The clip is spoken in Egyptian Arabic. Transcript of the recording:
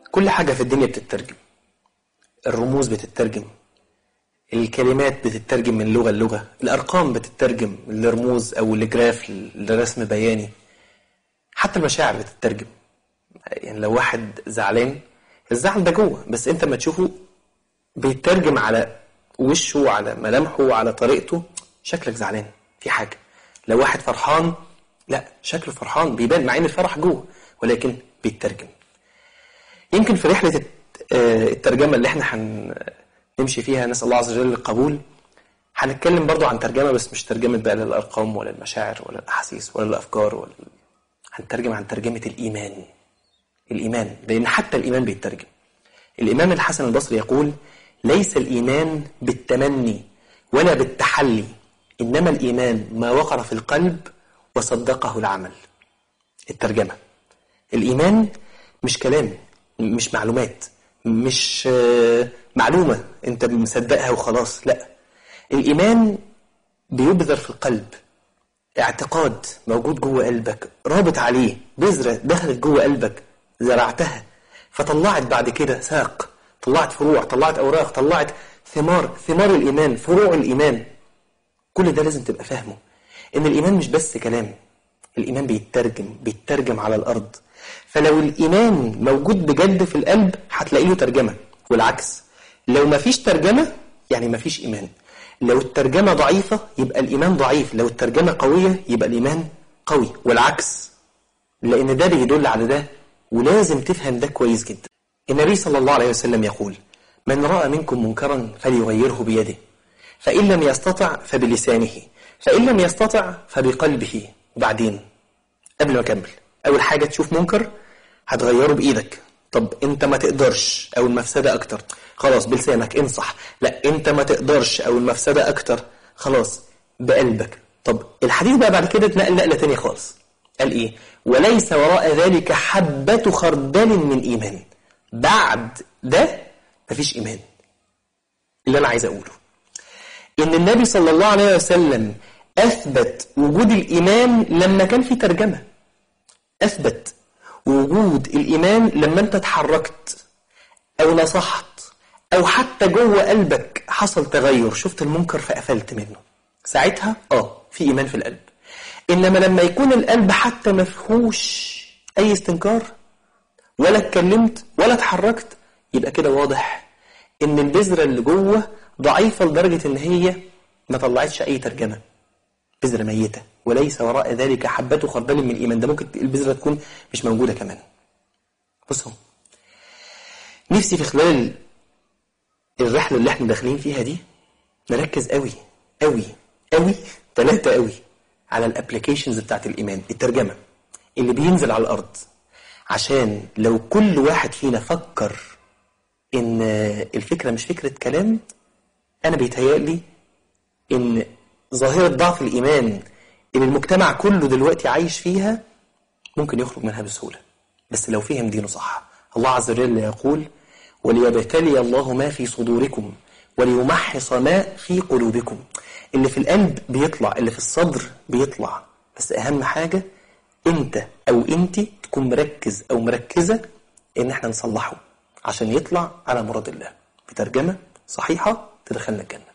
كل حاجة في الدنيا بتترجم الرموز بتترجم الكلمات بتترجم من لغة للغة الأرقام بتترجم لرموز أو لجراف لرسم بياني حتى المشاعر بتترجم يعني لو واحد زعلان الزعل ده جوه بس انت ما تشوفه بيترجم على وشه وعلى ملامحه وعلى طريقته شكلك زعلان في حاجة لو واحد فرحان لا شكله فرحان بيبان مع ان الفرح جوه ولكن بيترجم يمكن في رحلة الت- آه، الترجمة اللي احنا هنمشي فيها نسأل الله عز وجل القبول هنتكلم برضو عن ترجمة بس مش ترجمة بقى للأرقام ولا المشاعر ولا الأحاسيس ولا الأفكار ولا هنترجم عن ترجمة الإيمان الإيمان لأن حتى الإيمان بيترجم الإمام الحسن البصري يقول ليس الإيمان بالتمني ولا بالتحلي إنما الإيمان ما وقر في القلب وصدقه العمل الترجمة الإيمان مش كلام مش معلومات مش آه، معلومة أنت مصدقها وخلاص لا الإيمان بيبذر في القلب اعتقاد موجود جوه قلبك رابط عليه بذرة دخلت جوه قلبك زرعتها فطلعت بعد كده ساق طلعت فروع طلعت أوراق طلعت ثمار ثمار الإيمان فروع الإيمان كل ده لازم تبقى فاهمه إن الإيمان مش بس كلام الإيمان بيترجم بيترجم على الأرض فلو الإيمان موجود بجد في القلب هتلاقي له ترجمة والعكس لو ما فيش ترجمة يعني ما فيش إيمان لو الترجمة ضعيفة يبقى الإيمان ضعيف لو الترجمة قوية يبقى الإيمان قوي والعكس لأن ده بيدل على ده ولازم تفهم ده كويس جدا النبي صلى الله عليه وسلم يقول من رأى منكم منكرا فليغيره بيده فإن لم يستطع فبلسانه فإن لم يستطع فبقلبه وبعدين قبل ما أكمل أول حاجة تشوف منكر هتغيره بإيدك طب أنت ما تقدرش أو المفسدة أكتر خلاص بلسانك انصح لا أنت ما تقدرش أو المفسدة أكتر خلاص بقلبك طب الحديث بقى بعد كده اتنقل نقلة تانية خالص قال إيه وليس وراء ذلك حبة خردل من إيمان بعد ده مفيش إيمان اللي أنا عايز أقوله إن النبي صلى الله عليه وسلم أثبت وجود الإيمان لما كان في ترجمة أثبت وجود الإيمان لما أنت اتحركت أو نصحت أو حتى جوه قلبك حصل تغير شفت المنكر فقفلت منه ساعتها آه في إيمان في القلب إنما لما يكون القلب حتى مفهوش أي استنكار ولا اتكلمت ولا اتحركت يبقى كده واضح إن البذرة اللي جوه ضعيفة لدرجة إن هي ما طلعتش أي ترجمة بذرة ميتة وليس وراء ذلك حبة خردل من الإيمان ده ممكن البذرة تكون مش موجودة كمان بصوا نفسي في خلال الرحلة اللي احنا داخلين فيها دي نركز قوي قوي قوي ثلاثة قوي على الابليكيشنز بتاعت الإيمان الترجمة اللي بينزل على الأرض عشان لو كل واحد فينا فكر إن الفكرة مش فكرة كلام أنا بيتهيألي إن ظاهرة ضعف الإيمان اللي المجتمع كله دلوقتي عايش فيها ممكن يخرج منها بسهولة بس لو فهم دينه صح الله عز وجل يقول وليبتلي الله ما في صدوركم وليمحص ما في قلوبكم اللي في القلب بيطلع اللي في الصدر بيطلع بس أهم حاجة أنت أو أنت تكون مركز أو مركزة إن احنا نصلحه عشان يطلع على مراد الله بترجمة صحيحة تدخلنا الجنة